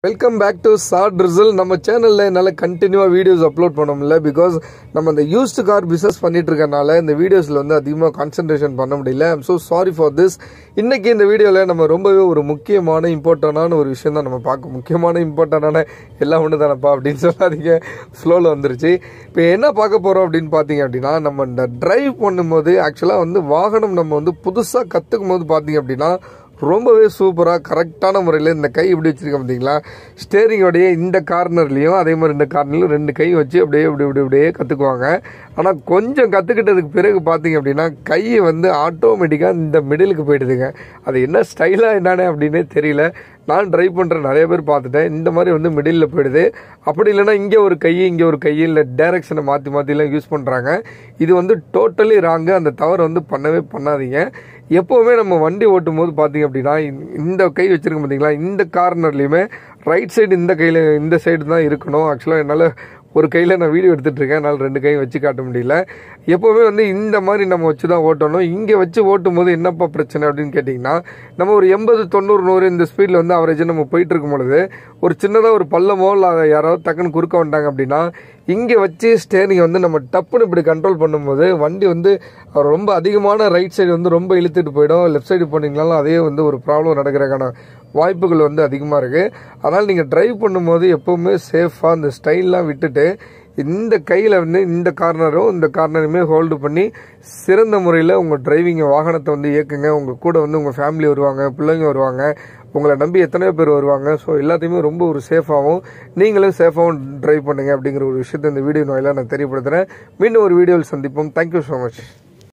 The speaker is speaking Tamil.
வெல்கம் பேக் டு சார் ட்ரிசல் நம்ம சேனலில் என்னால் கண்டினியூவாக வீடியோஸ் அப்லோட் பண்ண முடியல பிகாஸ் நம்ம இந்த யூஸ்டு கார் பிஸ்னஸ் பண்ணிட்டு இருக்கனால இந்த வீடியோஸில் வந்து அதிகமாக கான்சென்ட்ரேஷன் பண்ண முடியல I'm so sorry for this இன்னைக்கு இந்த வீடியோவில் நம்ம ரொம்பவே ஒரு முக்கியமான இம்பார்ட்டண்டான ஒரு விஷயம் தான் நம்ம பார்க்க முக்கியமான இம்பார்ட்டண்டான எல்லாம் ஒன்று தானப்பா அப்படின்னு சொல்லாதீங்க ஃப்ளோவில் வந்துருச்சு இப்போ என்ன பார்க்க போகிறோம் அப்படின்னு பார்த்தீங்க அப்படின்னா நம்ம இந்த டிரைவ் பண்ணும்போது ஆக்சுவலாக வந்து வாகனம் நம்ம வந்து புதுசாக கற்றுக்கும் போது பார்த்தீங்க அப்படின்னா ரொம்பவே சூப்பராக கரெக்டான முறையில் இந்த கை இப்படி வச்சிருக்க பார்த்தீங்களா ஸ்டேரிங்கோடைய இந்த கார்னர்லேயும் அதே மாதிரி இந்த கார்னர்லையும் ரெண்டு கை வச்சு அப்படியே இப்படி இப்படி இப்படியே கற்றுக்குவாங்க ஆனால் கொஞ்சம் கற்றுக்கிட்டதுக்கு பிறகு பார்த்தீங்க அப்படின்னா கை வந்து ஆட்டோமேட்டிக்காக இந்த மிடிலுக்கு போயிடுதுங்க அது என்ன ஸ்டைலாக என்னன்னு அப்படின்னே தெரியல நான் ட்ரை பண்ணுற நிறைய பேர் பார்த்துட்டேன் இந்த மாதிரி வந்து மிடில் போயிடுது அப்படி இல்லைன்னா இங்கே ஒரு கை இங்கே ஒரு கை இல்லை டேரெக்ஷனை மாற்றி மாற்றிலாம் யூஸ் பண்ணுறாங்க இது வந்து டோட்டலி ராங்கு அந்த தவறு வந்து பண்ணவே பண்ணாதீங்க எப்போவுமே நம்ம வண்டி ஓட்டும் போது பார்த்தீங்க அப்படின்னா இந்த- இந்த கை வச்சிருக்க பார்த்தீங்களா இந்த கார்னர்லையுமே ரைட் சைடு இந்த கையில் இந்த சைடு தான் இருக்கணும் ஆக்சுவலாக என்னால் ஒரு கையில் நான் வீடியோ எடுத்துட்டு இருக்கேன் என்னால் ரெண்டு கையும் வச்சு காட்ட முடியல எப்போவுமே வந்து இந்த மாதிரி நம்ம வச்சு தான் ஓட்டணும் இங்கே வச்சு ஓட்டும் போது என்னப்பா பிரச்சனை அப்படின்னு கேட்டிங்கன்னா நம்ம ஒரு எண்பது தொண்ணூறு நூறு இந்த ஸ்பீடில் வந்து அவரேஜ் நம்ம போயிட்டு இருக்கும் பொழுது ஒரு சின்னதாக ஒரு பள்ளமோ இல்லை யாராவது டக்குன்னு குறுக்க வந்துட்டாங்க அப்படின்னா இங்கே வச்சு ஸ்டேரிங் வந்து நம்ம டப்புன்னு இப்படி கண்ட்ரோல் பண்ணும்போது வண்டி வந்து ரொம்ப அதிகமான ரைட் சைடு வந்து ரொம்ப இழுத்துட்டு போயிடும் லெஃப்ட் சைடு போனீங்கனாலும் அதே வந்து ஒரு ப்ராப்ளம் நடக்கிறதுக்கான வாய்ப்புகள் வந்து அதிகமாக இருக்குது அதனால் நீங்கள் டிரைவ் பண்ணும்போது எப்போவுமே சேஃபாக இந்த ஸ்டைல்லாம் விட்டுட்டு இந்த கையில் வந்து இந்த கார்னரும் இந்த கார்னருமே ஹோல்டு பண்ணி சிறந்த முறையில் உங்கள் டிரைவிங்கை வாகனத்தை வந்து இயக்குங்க உங்கள் கூட வந்து உங்கள் ஃபேமிலி வருவாங்க பிள்ளைங்க வருவாங்க உங்களை நம்பி எத்தனையோ பேர் வருவாங்க ஸோ எல்லாத்தையுமே ரொம்ப ஒரு சேஃபாகவும் நீங்களும் சேஃபாகவும் டிரைவ் பண்ணுங்க அப்படிங்கிற ஒரு விஷயத்தை இந்த வீடியோ வாயிலாக நான் தெரியப்படுத்துகிறேன் மீண்டும் ஒரு வீடியோவில் சந்திப்போம் தேங்க்யூ ஸோ மச்